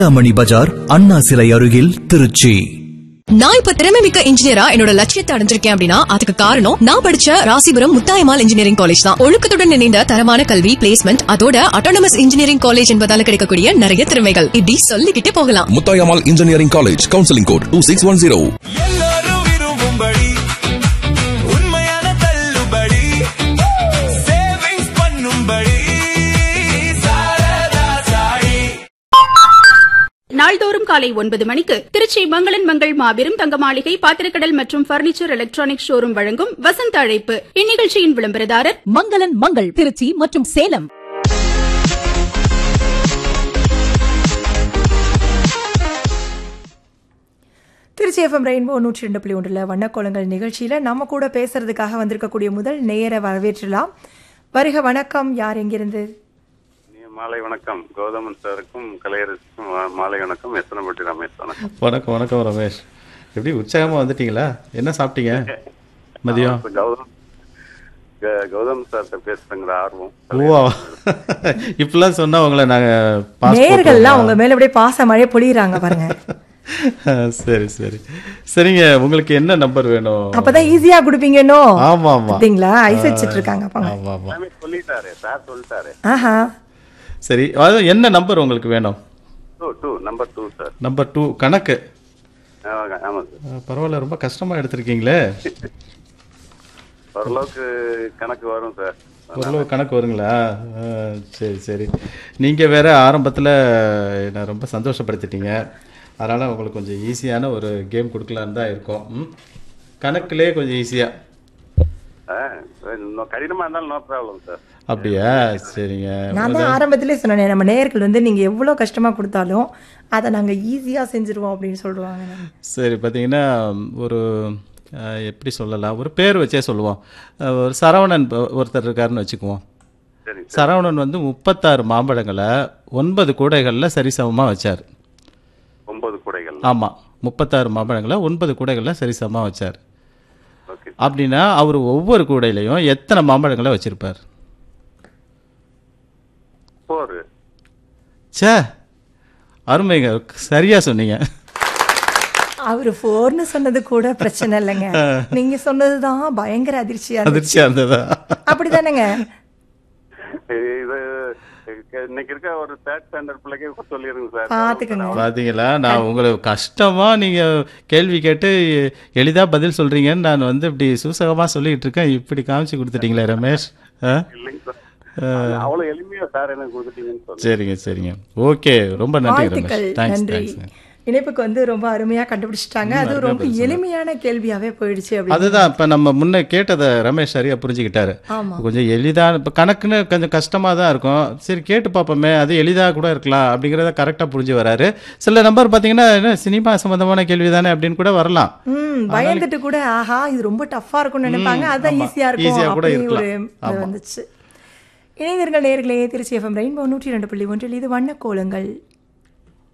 மணி பஜார் அண்ணா சிலை அருகில் திருச்சி நான் இப்ப திறமை மிக்க இன்ஜினியரா என்னோட லட்சியத்தை அடைஞ்சிருக்கேன் அப்படின்னா அதுக்கு காரணம் நான் படிச்ச ராசிபுரம் முத்தாயமால் இன்ஜினியரிங் காலேஜ் தான் ஒழுக்கத்துடன் இணைந்த தரமான கல்வி பிளேஸ்மெண்ட் அதோட அட்டானமஸ் இன்ஜினியரிங் காலேஜ் என்பதால கிடைக்கக்கூடிய நிறைய திறமைகள் இப்படி சொல்லிக்கிட்டே போகலாம் Muthayammal engineering college counselling code two six one zero எல்லாரும் விரும்பும்படி உண்மையான தள்ளுபடி சேவிங்ஸ் பண்ணும்படி சாரதா சாயி நாள்தோறும் காலை ஒன்பது மணிக்கு திருச்சி மங்களன் மங்கள் மாபெரும் தங்க மாளிகை பாத்திரக்கடல் மற்றும் பர்னிச்சர் எலக்ட்ரானிக் ஷோரூம் வழங்கும் வசந்த அழைப்பு இந்நிகழ்ச்சியின் விளம்பரதாரர் மங்களன் மங்கள் திருச்சி மற்றும் சேலம் திருச்சி எஃப்எம் ரெயின்போ நூற்றி ரெண்டு புள்ளி ஒன்றில் வண்ணக்கோலங்கள் நிகழ்ச்சியில் நம்ம கூட பேசுறதுக்காக வந்திருக்கக்கூடிய முதல் நேயரை வரவேற்றலாம் வருக வணக்கம் யார் எங்கிருந்து மாலை வணக்கம் கௌதமன் சாருக்கும் கலையரசுக்கும் மா- மாலை வணக்கம் எத்தனைப்பட்டி ரமேஷ் வணக்கம் வணக்கம் வணக்கம் ரமேஷ் எப்படி உற்சாகமா வந்துட்டீங்களா என்ன சாப்பிட்டீங்க மதியம் இப்ப கௌதம் க- கௌதம் சார்கிட்ட பேசுறங்கிற ஆர்வம் ஓ இப்பெல்லாம் சொன்னா உங்களை நாங்க pass நேயர்கள்லாம் போட்டுருவோமா? உங்க மேல அப்படியே பாச மழையை பொழியிறாங்க பாருங்க சரி சரி சரிங்க உங்களுக்கு என்ன நம்பர் வேணும் அப்பதான் ஈஸியா கொடுப்பீங்கன்னோ ஆமா ஆமா அப்படிங்களா ஐஸ் வச்சிட்டு இருக்காங்க அப்பாங்க ஆமா ஆமா எல்லாமே சொல்லிட்டாரு சார் சொல்லிட்டாரு ஆஹா சரி அதாவது என்ன நம்பர் உங்களுக்கு வேணும் two two number two sir number two கணக்கு ஆமாங்க ஆமாம் சார் அஹ், பரவாயில்ல ரொம்ப கஷ்டமா எடுத்திருக்கீங்களே ஓரளவுக்கு கணக்கு வரும் சார் ஓரளவு கணக்கு வருங்களா அஹ், சரி சரி நீங்க வேற ஆரம்பத்துல என்ன ரொம்ப சந்தோஷப்படுத்திட்டீங்க அதனால உங்களுக்கு கொஞ்சம் ஈஸியான ஒரு கேம் கொடுக்கலான்னு தான் இருக்கோம் ம்? கணக்குலயே கொஞ்சம் ஈஸியா ஆ, இன்னும் கடினமா இருந்தாலும் நோ ப்ராப்ளம் சார் அப்படியா சரிங்க நான் தான் ஆரம்பத்திலே சொன்னேன் நம்ம நேயர்கள் வந்து நீங்க எவ்வளவு கஷ்டமா கொடுத்தாலும் அதை நாங்க ஈஸியா செஞ்சிருவோம் அப்படின்னு சொல்லுவாங்க சரி பார்த்தீங்கன்னா ஒரு அஹ், எப்படி சொல்லலாம் ஒரு பேர் வச்சே சொல்லுவோம் அஹ், ஒரு சரவணன் ப- ஒருத்தர் இருக்காருன்னு வச்சுக்குவோம் சரி சரவணன் வந்து முப்பத்தாறு மாம்பழங்களை ஒன்பது கூடைகளில் சரிசமமாக வச்சார் ஒன்பது கூடைகள் ஆமாம் முப்பத்தாறு மாம்பழங்களை ஒன்பது கூடைகளில் சரிசமமாக வச்சார் ஓகே அப்படின்னா அவர் ஒவ்வொரு கூடையிலையும் எத்தனை மாம்பழங்களை வச்சிருப்பார் ஃபோர் ச்சே அருமைங்க சரியா சொன்னீங்க அவரு போர்னு சொன்னது கூட பிரச்சனை இல்லைங்க நீங்க சொன்னதுதான் பயங்கர அதிர்ச்சியா இருந்துச்சு. அதிர்ச்சியா இருந்ததா அப்படிதானேங்க இது இன்னைக்கு இருக்க ஒரு தேர்ட் ஸ்டாண்டர்ட் பிள்ளைக்கே சொல்லிருங்க சார் பாத்துக்கங்க பாத்தீங்களா நான் உங்களுக்கு கஷ்டமா நீங்க கேள்வி கேட்டு எளிதா பதில் சொல்றீங்கன்னு நான் வந்து இப்படி சூசகமா சொல்லிட்டு இருக்கேன் இப்படி காமிச்சு கொடுத்துட்டீங்களே ரமேஷ் ஆ? இல்லைங்க சார் அவ்வளவு எளிமையா சார் எனக்கு கொடுத்துட்டீங்கன்னு சொல்லுங்க சரிங்க சரிங்க ஓகே ரொம்ப நன்றி வாழ்த்துக்கள் ரமேஷ் தேங்க்ஸ் நன்றி தேங்க்ஸ் இணைப்புக்கு வந்து ரொம்ப அருமையா கண்டுபிடிச்சிட்டாங்க அது ரொம்ப எளிமையான கேள்வியாவே போயிடுச்சு அப்படின்னு அதுதான் இப்ப நம்ம முன்ன கேட்டதை ரமேஷ் சரியா புரிஞ்சுக்கிட்டாரு ஆமா. கொஞ்சம் எளிதா இப்ப கணக்குன்னு கொஞ்சம் கஷ்டமா தான் இருக்கும் சரி கேட்டு பார்ப்போமே அது எளிதா கூட இருக்கலாம் அப்படிங்கறத கரெக்டா புரிஞ்சு வராரு சில நம்பர் பாத்தீங்கன்னா என்ன சினிமா சம்பந்தமான கேள்வி தானே அப்படின்னு கூட வரலாம் ம் பயந்துட்டு கூட ஆஹா இது ரொம்ப டஃப்பா இருக்கும்னு நினைப்பாங்க அதான் ஆமா. ஈஸியா இருக்கும் ஈஸியா கூட அப்படி ஒரு இருக்கலாம். இது ஆமா. வந்துச்சு இணைந்தர்கள் நேர்களே திருச்சி எஃப்எம் ரெயின்போ நூற்றி ரெண்டு புள்ளி ஒன்றில் இது வண்ண கோலங்கள்